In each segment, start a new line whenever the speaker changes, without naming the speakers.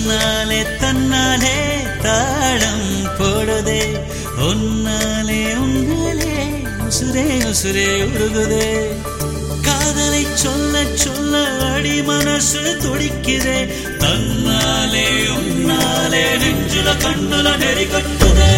தன்னாலே தன்னாலே தாளம் போடுதே உன்னாலே உன்னாலே உசுரே உசுரே உருகுதே காதலை சொல்ல சொல்ல அடி மனசு துடிக்குதே தன்னாலே உன்னாலே நெஞ்சுல கண்ணுல நெறி கட்டுதே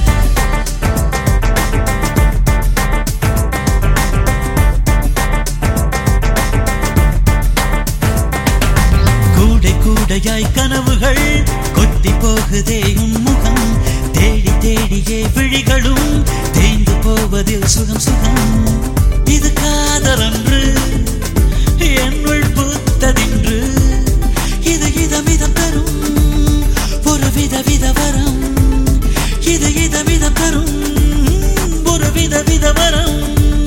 கூடை கூடையாய் கனவுகள் கொட்டி போகுதே உன் முகம் தேடி தேடியே விழிகளும் தேய்ந்து போவதில் சுகம் சுகம் இது காதலன்று என்னுள் பூத்ததின்று இது இதமிதம் தரும் ஒரு வித வித வரம் இது இதமிதம் தரும் ஒரு வித வித வரம்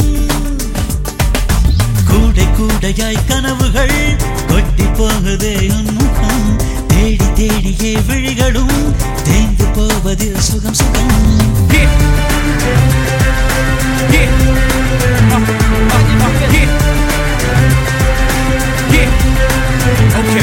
கூடை கூடையாய் கனவுகள் கொட்டி போகுதே உன் முகம் தேடி தேடியே விழிகளும் தேய்ந்து போவதில் சுகம் சுகம்
Yeah. Yeah. Uh, uh, uh, yeah. Yeah. Okay.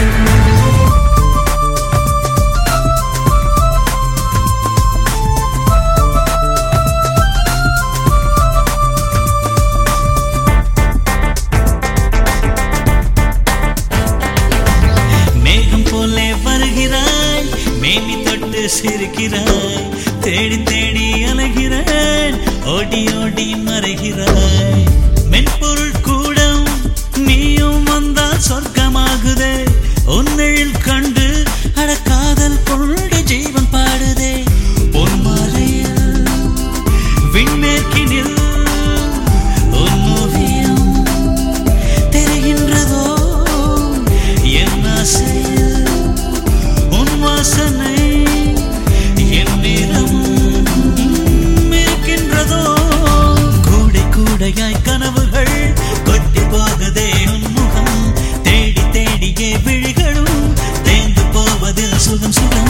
மேகம் போலே வருகிறாய் மேனி தொட்டு சிரிக்கிறாய் தேடி தேடி அலைகிறாய் ஓடி ஓடி மறைகிறாய் மென்பொருள் கூடம் நீயும் வந்தால் சொர்க்கமாகுதே உன்னில் கண்டு அட காதல் கொண்டு ஜீவன் பாடுதே பொன் மாலையில் விண்மேற்கினில் உன் ஓவியம் தெரிகின்றதோ என் ஆசையில் உன் வாசனை என் நிறம் இருக்கின்றதோ கூடை கூடையாய் கனவுகள் கொட்டி போகுதே உன் முகம் தேடி தேடியே விழிகளும் தேய்ந்து போவதில் சுகம் சுகம்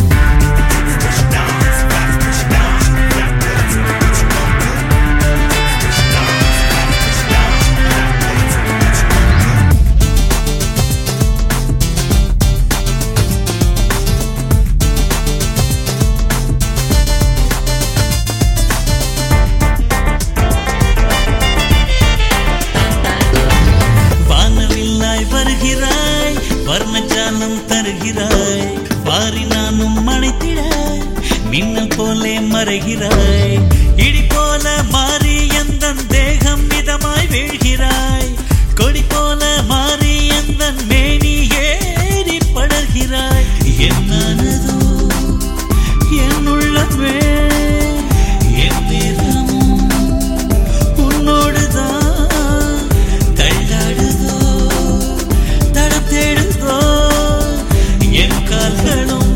வானவில்லாய் வருகிறாய் வர்ணஜாலம் தருகிறாய் வாரி நானும் மனைத்திட மின்னல் போலே மறைகிறாய் இடி போல மாறி எந்த தேகம் மிதமாய் வீழ்கிறாய் கொடி போல மாறி எந்த மேனி ஏறி படர்கிறாய் என்னானதோ என் உள்ளமே என் நிறமும் உன்னோடுதான் தள்ளாடுதோ தடம் தேடுதோ என் கால்களும்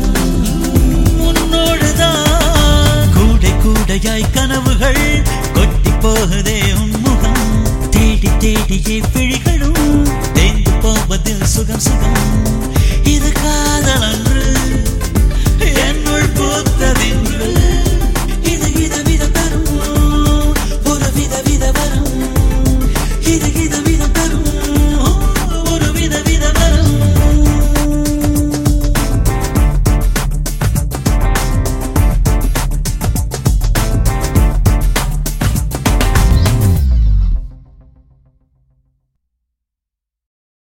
உன்னோடுதான் கூடை கூடையாய் கனவுகள் கொட்டி போகுதே உன் முகம் தேடி தேடியே விழிகளும் தேய்ந்து போவதில் சுகம் சுகம் இது காதல் அன்று என்னுள் பூத்ததின்